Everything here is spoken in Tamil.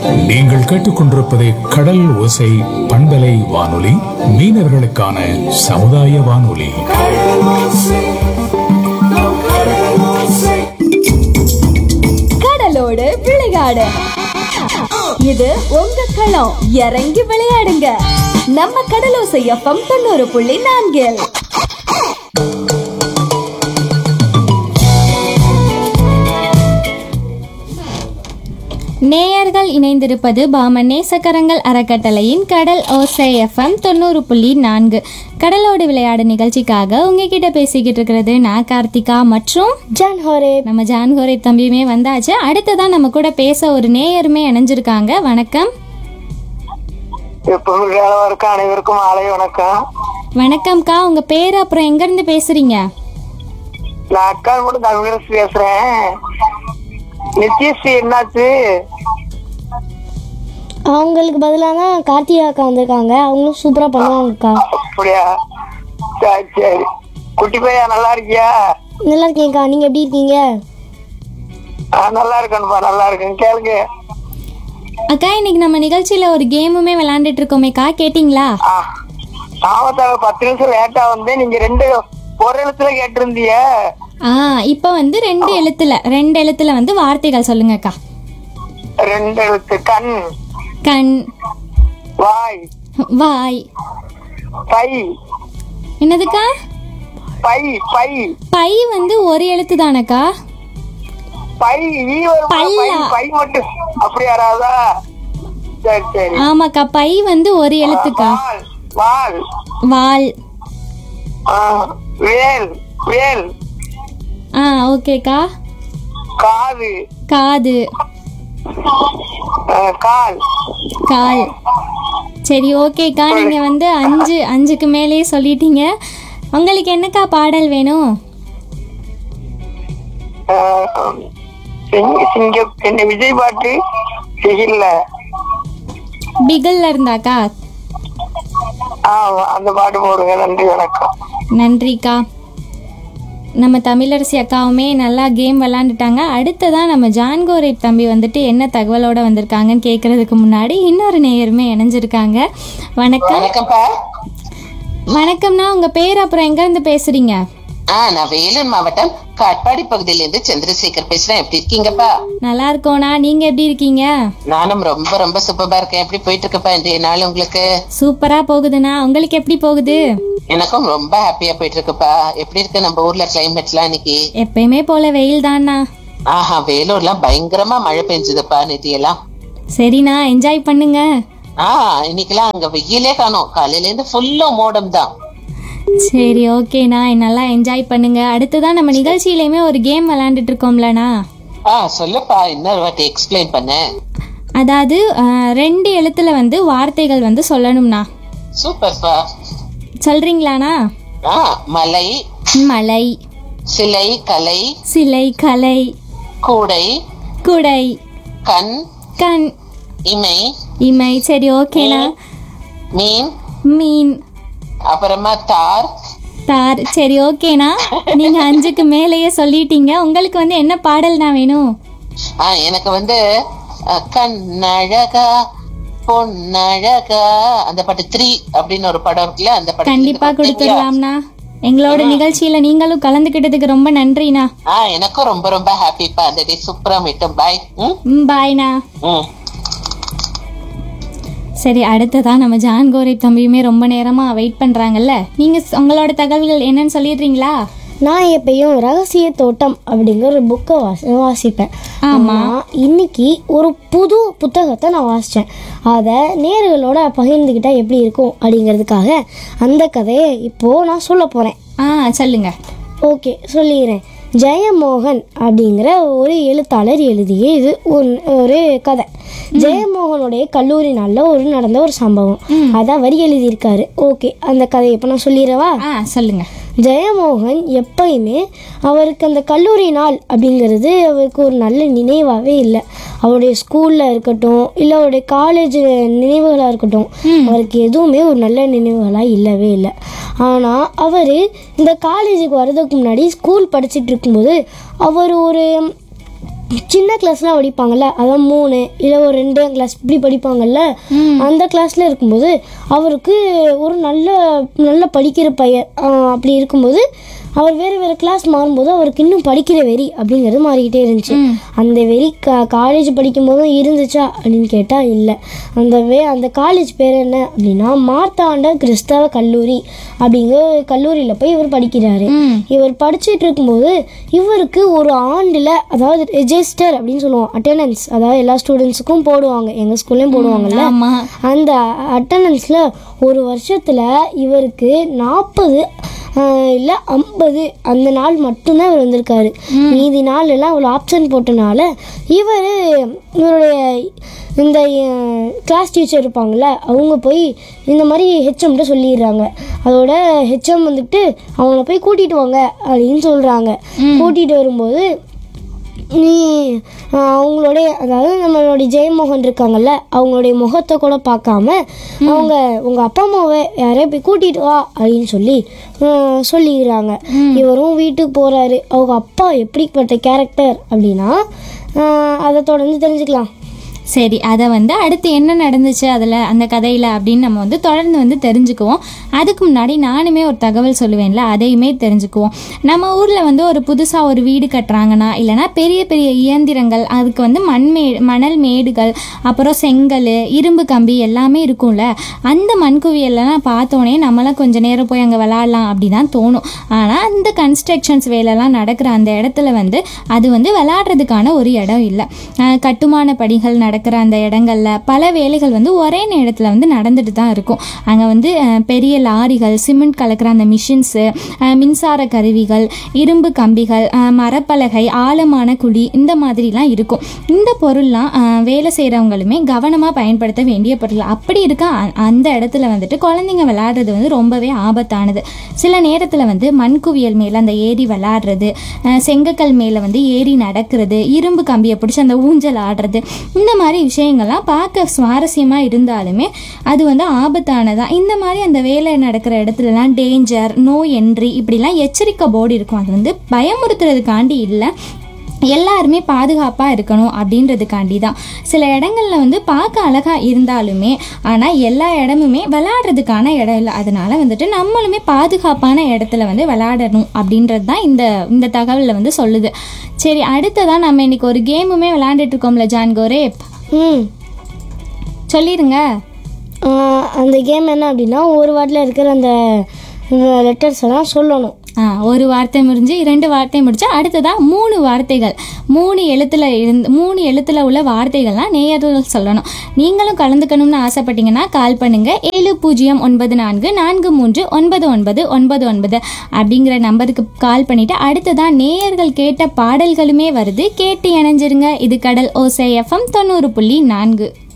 நீங்கள் கேட்டுக்கொண்டிருப்பது கடல் ஓசை பண்பலை வானொலி மீனவர்களுக்கான சமுதாய வானொலி கடலோடு விளையாடு இது உங்க களம் இறங்கி விளையாடுங்க நம்ம கடலோசை எஃப்எம் தொண்ணூறு புள்ளி நான்கில் நேயர்கள் இணைந்திருப்பது பாமன் நேசக்கரங்கள் அறக்கட்டளையின் கடல் ஓசை எஃப்எம் தொண்ணூறு புள்ளி நான்கு கடலோடு விளையாடு நிகழ்ச்சிக்காக உங்ககிட்ட பேசிக்கிட்டு இருக்கிறது நான் கார்த்திகா மற்றும் ஜான் ஹோரே நம்ம ஜான்கோரை தம்பியுமே வந்தாச்சு அடுத்ததான் நம்ம கூட பேச ஒரு நேயருமே இணைஞ்சிருக்காங்க வணக்கம் எப்பவும் வேலை இருக்க அனைவருக்கும் மாலை வணக்கம் வணக்கம்க்கா உங்க பேர் அப்புறம் எங்க இருந்து பேசுறீங்க நான் அக்கா மட்டும் தமிழரசு பேசுறேன் நித்யஸ்ரீ என்னாச்சு அவங்களுக்கு பதிலாக தான் கார்த்திகா அக்கா வந்திருக்காங்க அவங்களும் சூப்பராக பண்ணுவாங்கக்கா அப்படியா சரி சரி குட்டி பையா நல்லா இருக்கியா நல்லா இருக்கேன்க்கா நீங்கள் எப்படி இருக்கீங்க ஆ, நல்லா இருக்கேன்ப்பா நல்லா இருக்கேன் கேளுங்க அக்கா இன்னைக்கு நம்ம நிகழ்ச்சியில ஒரு கேமுமே விளையாண்டுட்டு இருக்கோமேக்கா கேட்டிங்களா ஆ ஆமத்தாக பத்து நிமிஷம் லேட்டா வந்து நீங்க ரெண்டு ஒரு எழுத்துல கேட்டிருந்தீங்க ஆ இப்போ வந்து ரெண்டு எழுத்துல ரெண்டு எழுத்துல வந்து வார்த்தைகள் சொல்லுங்கக்கா ரெண்டு எழுத்து கண் கண் வாய் வாய் பை என்னதுக்கா பை பை பை வந்து ஒரு எழுத்து தானக்கா பை ஈ வருமா பை பல்லா. பை மட்டும் அப்படி யாராவதா சரி சரி ஆமாக்கா பை வந்து ஒரு எழுத்துக்கா வால் வால் வால் ஆ, வேல் வேல் ஆ ஓகேக்கா காது காது ஆ, கால் கால் சரி ஓகேக்கா நீங்க வந்து அஞ்சு அஞ்சுக்கு மேலேயே சொல்லிட்டீங்க உங்களுக்கு என்னக்கா பாடல் வேணும் ஆ, சிங்க- சிங்கம் என்ன விஜய் பாட்டு இல்ல பிகல்ல இருந்தாக்கா ஆ அந்த பாட்டு போடுங்க நன்றி வணக்கம் நன்றிக்கா நம்ம தமிழரசி அக்காவுமே நல்லா கேம் விளாண்டுட்டாங்க அடுத்ததான் நம்ம ஜான்கோரை தம்பி வந்துட்டு என்ன தகவலோட வந்திருக்காங்கன்னு கேட்கறதுக்கு முன்னாடி இன்னொரு நேயருமே இணைஞ்சிருக்காங்க வணக்கம் வணக்கம்ப்பா வணக்கம்ண்ணா உங்க பேர் அப்புறம் எங்க இருந்து பேசுறீங்க ஆ நான் வேலூர் மாவட்டம் காட்பாடி பகுதியில இருந்து சந்திரசேகர் பேசுறேன் எப்படி இருக்கீங்கப்பா நல்லா இருக்கோண்ணா நீங்க எப்படி இருக்கீங்க நானும் ரொம்ப ரொம்ப சூப்பரா இருக்கேன் எப்படி போயிட்டு இருக்குப்பா இன்றைய நாள் உங்களுக்கு சூப்பரா போகுதுண்ணா உங்களுக்கு எப்படி போகுது எனக்கும் ரொம்ப ஹாப்பியா போயிட்டு இருக்குப்பா எப்படி இருக்கு நம்ம ஊர்ல கிளைமேட்லாம் இன்னைக்கு எப்பயுமே போல வெயில் தான்ண்ணா ஆஹா வேலூர்லாம் பயங்கரமா மழை பெஞ்சுதுப்பா நேத்தியெல்லாம் சரிண்ணா என்ஜாய் பண்ணுங்க ஆ இன்னைக்கெல்லாம் அங்க வெயிலே காணோம் காலையில இருந்து ஃபுல்லும் மோடம் தான் சரி ஓகேண்ணா நல்லா என்ஜாய் பண்ணுங்க அடுத்ததான் நம்ம நிகழ்ச்சியிலையுமே ஒரு கேம் விளாண்டுட்டு இருக்கோம்லண்ணா ஆ சொல்லுப்பா இன்னொரு வாட்டி எக்ஸ்பிளைன் பண்ண அதாவது அஹ், ரெண்டு எழுத்துல வந்து வார்த்தைகள் வந்து சொல்லணும்ண்ணா சூப்பர்ப்பா சொல்றீங்களாண்ணா ஆ மலை மலை சிலை கலை சிலை கலை கூடை குடை கண் கண் இமை இமை சரி ஓகேண்ணா மீன் மீன் அப்புறமா தார் தார் சரி ஓகேண்ணா நீங்க அஞ்சுக்கு மேலேயே சொல்லிட்டீங்க உங்களுக்கு வந்து என்ன பாடல்னா வேணும் ஆ எனக்கு வந்து அஹ், கண்ணழகா பொன்னழகா அந்த பாட்டு த்ரீ அப்படின்னு ஒரு படம் இருக்குல்ல அந்த படம் கண்டிப்பா கொடுத்துடலாம்ண்ணா எங்களோட நிகழ்ச்சியில நீங்களும் கலந்துக்கிட்டதுக்கு ரொம்ப நன்றிண்ணா ஆ எனக்கும் ரொம்ப ரொம்ப ஹாப்பிப்பா அந்த டே சூப்பரா மீட்டும் பாய் ம் ம் பாய்ண்ணா ம் சரி அடுத்ததா நம்ம ஜான்கோரை தம்பியுமே ரொம்ப நேரமா வெயிட் பண்றாங்கல்ல நீங்க ஸ்- உங்களோட தகவல்கள் என்னன்னு சொல்லிடுறீங்களா நான் எப்பயும் ரகசிய தோட்டம் அப்படிங்கிற ஒரு புக்கை வாசி வாசிப்பேன் ஆனால் இன்னைக்கு ஒரு புது புத்தகத்தை நான் வாசித்தேன் அதை நேர்களோட பகிர்ந்துக்கிட்டா எப்படி இருக்கும் அப்படிங்கிறதுக்காக அந்த கதையை இப்போது நான் சொல்ல போகிறேன் ஆ சொல்லுங்க ஓகே சொல்லிடுறேன் ஜெயமோகன் அப்படிங்கிற ஒரு எழுத்தாளர் எழுதிய இது ஒரு ஒரு கதை ஜெயமோகனுடைய கல்லூரி நாளில் ஒரு நடந்த ஒரு சம்பவம் அதான் அவர் எழுதியிருக்காரு ஓகே அந்த கதையை இப்போ நான் சொல்லிடவா ஆ சொல்லுங்க ஜெயமோகன் எப்பயுமே அவருக்கு அந்த கல்லூரி நாள் அப்படிங்கிறது அவருக்கு ஒரு நல்ல நினைவாகவே இல்லை அவருடைய ஸ்கூலில் இருக்கட்டும் இல்லை அவருடைய காலேஜ் நினைவுகளாக இருக்கட்டும் அவருக்கு எதுவுமே ஒரு நல்ல நினைவுகளாக இல்லவே இல்லை ஆனால் அவர் இந்த காலேஜுக்கு வர்றதுக்கு முன்னாடி ஸ்கூல் படிச்சுட்டு இருக்கும்போது அவர் ஒரு சின்ன கிளாஸ்லாம் படிப்பாங்கல்ல அதான் மூணு இல்லை ஒரு ரெண்டு கிளாஸ் இப்படி படிப்பாங்கல்ல அந்த கிளாஸில் இருக்கும்போது அவருக்கு ஒரு நல்ல நல்ல படிக்கிற பையன் ஆஹ் அப்படி இருக்கும்போது அவர் வேறு வேறு கிளாஸ் மாறும்போது அவருக்கு இன்னும் படிக்கிற வெறி அப்படிங்கிறது மாறிக்கிட்டே இருந்துச்சு அந்த வெறி கா காலேஜ் படிக்கும் போதும் இருந்துச்சா அப்படின்னு கேட்டால் இல்லை அந்த வே அந்த காலேஜ் பேர் என்ன அப்படின்னா மார்த்தாண்ட கிறிஸ்தவ கல்லூரி அப்படிங்கிற கல்லூரியில் போய் இவர் படிக்கிறாரு இவர் படிச்சுட்டு இருக்கும்போது இவருக்கு ஒரு ஆண்டில் அதாவது ரெஜிஸ்டர் அப்படின்னு சொல்லுவோம் அட்டெண்டன்ஸ் அதாவது எல்லா ஸ்டூடெண்ட்ஸுக்கும் போடுவாங்க எங்கள் ஸ்கூல்லையும் போடுவாங்கல்ல ஆமா அந்த அட்டண்டன்ஸில் ஒரு வருஷத்தில் இவருக்கு நாற்பது இல்லை ஐம்பது அந்த நாள் மட்டும்தான் இவர் வந்திருக்காரு மீதி நாள் எல்லாம் இவ்வளோ ஆப்ஷன் போட்டனால இவர் இவருடைய இந்த கிளாஸ் டீச்சர் இருப்பாங்கள்ல அவங்க போய் இந்த மாதிரி ஹெச்எம்கிட்ட சொல்லிடுறாங்க அதோட ஹெச்எம் வந்துட்டு அவங்கள போய் கூட்டிகிட்டு வாங்க அப்படின்னு சொல்கிறாங்க கூட்டிகிட்டு வரும்போது நீ ஆஹ், அவங்களுடைய அதாவது நம்மளுடைய ஜெயமோகன் இருக்காங்கல்ல அவங்களுடைய முகத்தை கூட பார்க்காம அவங்க உங்கள் அப்பா அம்மாவை யாரையா போய் கூட்டிட்டு வா அப்படின்னு சொல்லி ஆஹ், சொல்லிக்கிறாங்க இவரும் வீட்டுக்கு போகிறாரு அவங்க அப்பா எப்படிப்பட்ட கேரக்டர் அப்படின்னா ஆஹ், அதை தொடர்ந்து தெரிஞ்சுக்கலாம் சரி அதை வந்து அடுத்து என்ன நடந்துச்சு அதில் அந்த கதையில் அப்படின்னு நம்ம வந்து தொடர்ந்து வந்து தெரிஞ்சுக்குவோம் அதுக்கு முன்னாடி நானுமே ஒரு தகவல் சொல்லுவேன்ல அதையுமே தெரிஞ்சுக்குவோம் நம்ம ஊரில் வந்து ஒரு புதுசாக ஒரு வீடு கட்டுறாங்கன்னா இல்லைனா பெரிய பெரிய இயந்திரங்கள் அதுக்கு வந்து மண்மே மணல் மேடுகள் அப்புறம் செங்கல் இரும்பு கம்பி எல்லாமே இருக்கும்ல அந்த மண்குவியல்லாம் பார்த்தோன்னே நம்மளாம் கொஞ்ச நேரம் போய் அங்கே விளாட்லாம் அப்படி தான் தோணும் ஆனால் அந்த கன்ஸ்ட்ரக்ஷன்ஸ் வேலைலாம் நடக்கிற அந்த இடத்துல வந்து அது வந்து விளாட்றதுக்கான ஒரு இடம் இல்லை அஹ் கட்டுமான பணிகள் நடக்கிற அந்த இடங்கள்ல பல வேலைகள் வந்து ஒரே நேரத்தில் வந்து நடந்துட்டு தான் இருக்கும் அங்கே வந்து அஹ், பெரிய லாரிகள் சிமெண்ட் கலக்கிற அந்த மிஷின்ஸு மின்சார கருவிகள் இரும்பு கம்பிகள் அஹ், மரப்பலகை ஆழமான குழி இந்த மாதிரிலாம் இருக்கும் இந்த பொருள்லாம் அஹ், வேலை செய்கிறவங்களுமே கவனமாக பயன்படுத்த வேண்டிய பொருள் அப்படி இருக்க அ- அந்த இடத்துல வந்துட்டு குழந்தைங்க விளையாடுறது வந்து ரொம்பவே ஆபத்தானது சில நேரத்தில் வந்து மண்குவியல் மேலே அந்த ஏறி விளையாடுறது அஹ், செங்கக்கல் மேலே வந்து ஏறி நடக்கிறது இரும்பு கம்பியை பிடிச்சி அந்த ஊஞ்சல் ஆடுறது இந்த மாதிரி விஷயங்கள்லாம் பார்க்க சுவாரஸ்யமாக இருந்தாலுமே அது வந்து ஆபத்தானதான் இந்த மாதிரி அந்த வேலை நடக்கிற இடத்துலலாம் டேஞ்சர் நோ என்ட்ரி இப்படிலாம் எச்சரிக்கை போர்டு இருக்கும் அது வந்து பயமுறுத்துறதுக்காண்டி இல்லை எல்லாருமே பாதுகாப்பாக இருக்கணும் அப்படின்றதுக்காண்டி தான் சில இடங்கள்ல வந்து பார்க்க அழகாக இருந்தாலுமே ஆனால் எல்லா இடமுமே விளையாடுறதுக்கான இடம் இல்லை அதனால வந்துட்டு நம்மளுமே பாதுகாப்பான இடத்துல வந்து விளையாடணும் அப்படின்றது தான் இந்த இந்த தகவலில் வந்து சொல்லுது சரி அடுத்ததான் நம்ம இன்னைக்கு ஒரு கேமுமே விளையாண்டுட்டு இருக்கோம்ல ஜான் கோரேப் ம் சொல்லிடுங்க ஆஹ் அந்த கேம் என்ன அப்படின்னா ஒரு வாட்டில் இருக்கிற அந்த லெட்டர்ஸ் எல்லாம் சொல்லணும் ஆ ஒரு வார்த்தை முடிஞ்சு இரண்டு வார்த்தை முடிச்சா அடுத்ததா மூணு வார்த்தைகள் மூணு எழுத்துல இருந்து மூணு எழுத்துல உள்ள வார்த்தைகள்லாம் நேயர்கள் சொல்லணும் நீங்களும் கலந்துக்கணும்னு ஆசைப்பட்டீங்கன்னா கால் பண்ணுங்க ஏழு பூஜ்ஜியம் ஒன்பது நான்கு நான்கு மூன்று ஒன்பது ஒன்பது ஒன்பது ஒன்பது அப்படிங்கிற நம்பருக்கு கால் பண்ணிட்டு அடுத்ததா நேயர்கள் கேட்ட பாடல்களுமே வருது கேட்டு இணைஞ்சிருங்க இது கடல் ஓசை எஃப்எம் தொண்ணூறு புள்ளி நான்கு